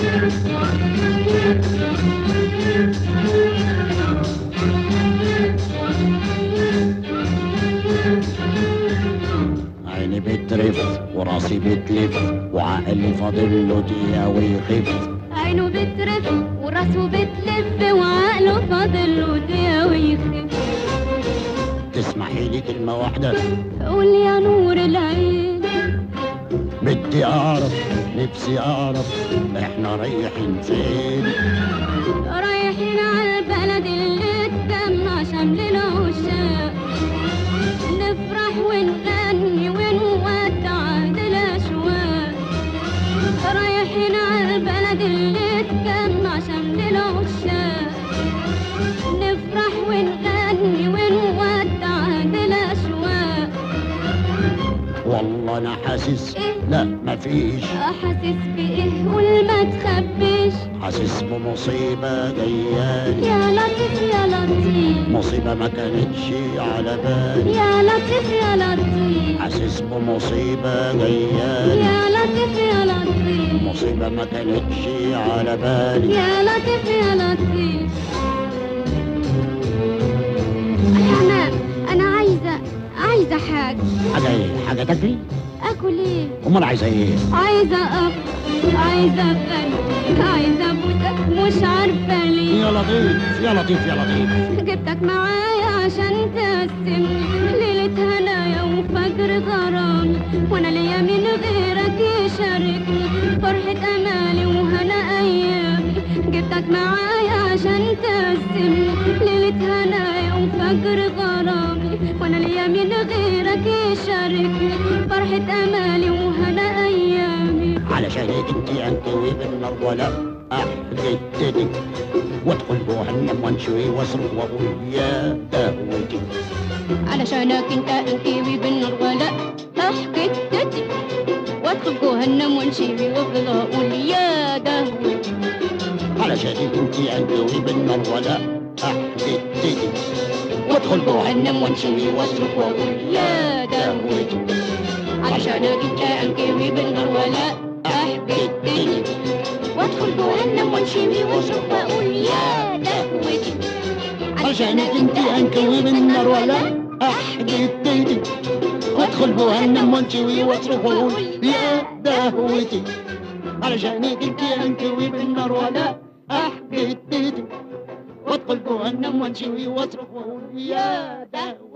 عيني بترف وراسي بتلف وعقلي فاضل له دقيقة ويخف عينه بترف وراسه بتلف وعقله فاضل له دقيقة ويخف تسمحي لي كلمة واحدة قول يا نور العين بدي أعرف نفسي أعرف إحنا رايحين فين رايحين على البلد اللي اتجمع شمل العشاق نفرح ونغني ونودع عهد الأشواق رايحين على البلد اللي اتجمع شمل العشاق نفرح ونغني ونودع عهد الأشواق والله أنا حاسس إيه؟ لا مفيش أحاسس بإيه قول ما تخبيش حاسس بمصيبة جايالي يا لطيف يا لطيف مصيبة ما كانتش على بالي يا لطيف يا لطيف حاسس بمصيبة جايالي يا لطيف يا لطيف مصيبة ما كانتش على بالي يا لطيف يا لطيف أنا أنا عايزة عايزة حاجة حاجة إيه؟ حاجة تاكلي؟ أكل إيه؟ أمال عايزة إيه؟ عايزة أكل عايزة أغني عايزة أبوسك مش عارفة ليه يا لطيف يا لطيف يا لطيف جبتك معايا عشان تقسم ليلة هنايا وفجر غرامي وانا ليا من غيرك يشاركني فرحة امالي وهنا ايامي جبتك معايا عشان تقسم ليلة هنايا وفجر غرامي وانا ليا من غيرك يشاركني فرحة امالي وهنا ايامي علشان انت انكوي بالنار ولا احددتني وادخل جهنم وانشوي واصرخ واقول يا قهوتي علشانك انت انكيوي بالنار ولا احكي تتي وادخل جهنم وانشيبي وافضل اقول يا دهوتي علشان انت انكوي بالنار ولا احددتني وادخل جهنم وانشوي واصرخ واقول يا دهوتي علشانك انت انكيوي بالنار ولا احكي تتي وادخل جهنم وانشيبي واشوف واقول يا دهوتي علشانك انت انكوي بالنار ولا احددتني وادخل جهنم وانشوي واصرخ واقول يا دهوتي علشانك انت انكوي بالنار ولا احددتني وادخل جهنم وانشوي واصرخ واقول يا دهوتي